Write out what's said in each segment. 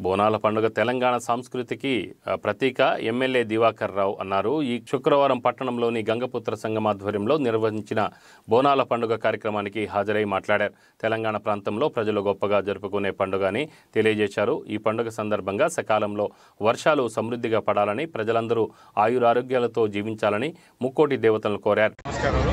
బోనాల పండుగ తెలంగాణ సంస్కృతికి ఆ, ప్రతీక ఎమ్మెల్యే దివాకర్ రావు అన్నారు ఈ శుక్రవారం పట్టణంలోని గంగపుత్ర సంఘం ఆధ్వర్యంలో నిర్వహించిన బోనాల పండుగ కార్యక్రమానికి హాజరై మాట్లాడారు తెలంగాణ ప్రాంతంలో ప్రజలు గొప్పగా జరుపుకునే పండుగ అని తెలియజేశారు ఈ పండుగ సందర్భంగా సకాలంలో వర్షాలు సమృద్ధిగా పడాలని ప్రజలందరూ ఆయురారోగ్యాలతో జీవించాలని ముక్కోటి దేవతలను కోరారు నమస్కారాలు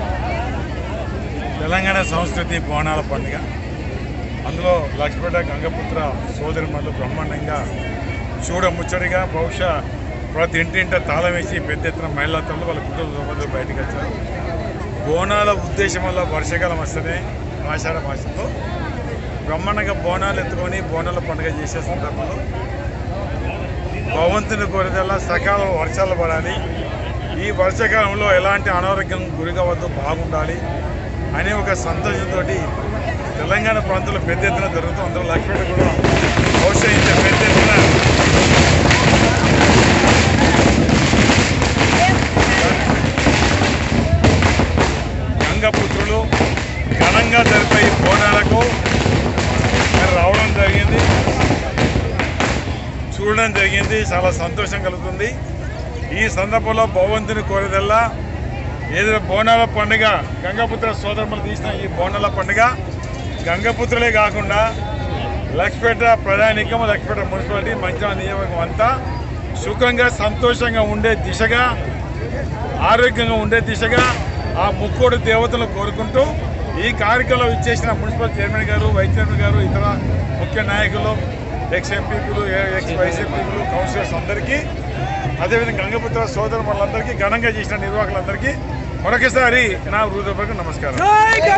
తెలంగాణ సంస్కృతి బోనాల పండుగ అందులో లక్ష్మీపేట గంగపుత్ర సోదరిమల్లు బ్రహ్మాండంగా చూడ ముచ్చడిగా బహుశా ప్రతి ఇంటింట తాళం వేసి పెద్ద ఎత్తున మహిళలతో వాళ్ళ కుటుంబ సభ్యులు బయటకు వచ్చారు బోనాల ఉద్దేశం వల్ల వర్షాకాలం వస్తేనే ఆషాఢ మాసంలో బ్రహ్మాండంగా బోనాలు ఎత్తుకొని బోనాల పండుగ చేసే సందర్భంలో భగవంతుని కోరిదల్లా సకాలం వర్షాలు పడాలి ఈ వర్షాకాలంలో ఎలాంటి అనారోగ్యం గురి కావద్దు బాగుండాలి అనే ఒక సంతోషంతో తెలంగాణ ప్రాంతంలో పెద్ద ఎత్తున జరుగుతూ అందరూ లక్ష్మీ కూడా బహుశా ఇంత పెద్ద ఎత్తున గంగపుత్రులు ఘనంగా జరిపే ఈ బోనాలకు నేను రావడం జరిగింది చూడడం జరిగింది చాలా సంతోషం కలుగుతుంది ఈ సందర్భంలో భగవంతుని కోరేదల్లా ఏదైనా బోనాల పండుగ గంగపుత్ర సోదరులు తీసిన ఈ బోనాల పండుగ గంగపుత్రులే కాకుండా లక్ష్మీపేట ప్రధానికం లక్ష్మీపేట మున్సిపాలిటీ మంచిర్యాల నియోజకవర్గం అంతా సుఖంగా సంతోషంగా ఉండే దిశగా ఆరోగ్యంగా ఉండే దిశగా ఆ ముక్కోడు దేవతలను కోరుకుంటూ ఈ కార్యక్రమంలో ఇచ్చేసిన మున్సిపల్ చైర్మన్ గారు వైస్ చైర్మన్ గారు ఇతర ముఖ్య నాయకులు ఎక్స్ ఎంపీలు ఎక్స్ వైస్ ఎంపీలు కౌన్సిలర్స్ అందరికీ అదేవిధంగా గంగపుత్ర సోదరు వాళ్ళందరికీ ఘనంగా చేసిన నిర్వాహకులందరికీ మరొకసారి నా హృదయపూర్వక నమస్కారం